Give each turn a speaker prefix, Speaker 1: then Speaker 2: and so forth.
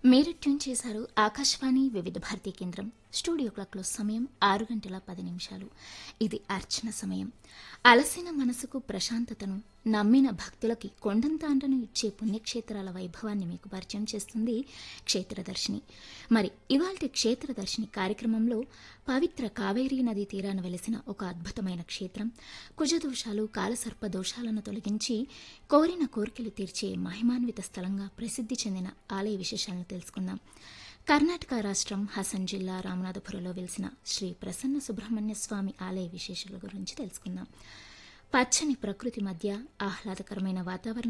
Speaker 1: మీరు ట్యూన్ చేశారు ఆకాశవాణి వివిధ భారతీ కేంద్రం స్టూడియో క్లాక్లో సమయం ఆరు గంటల పది నిమిషాలు ఇది అర్చన సమయం అలసిన మనసుకు ప్రశాంతతను నమ్మిన భక్తులకి కొండంత అంటను ఇచ్చే పుణ్యక్షేత్రాల వైభవాన్ని మీకు పరిచయం చేస్తుంది క్షేత్రదర్శిని మరి ఇవాల్టి క్షేత్రదర్శిని కార్యక్రమంలో పవిత్ర కావేరీ నదీ తీరాన వెలిసిన ఒక అద్భుతమైన క్షేత్రం కుజదోషాలు కాలసర్ప దోషాలను తొలగించి కోరిన కోరికలు తీర్చే మహిమాన్విత స్థలంగా ప్రసిద్ధి చెందిన ఆలయ విశేషాలను తెలుసుకుందాం కర్ణాటక రాష్ట్రం హసన్ జిల్లా రామనాథపురంలో వెలిసిన శ్రీ ప్రసన్న సుబ్రహ్మణ్య స్వామి ఆలయ విశేషాల గురించి తెలుసుకుందాం పచ్చని ప్రకృతి మధ్య ఆహ్లాదకరమైన వాతావరణం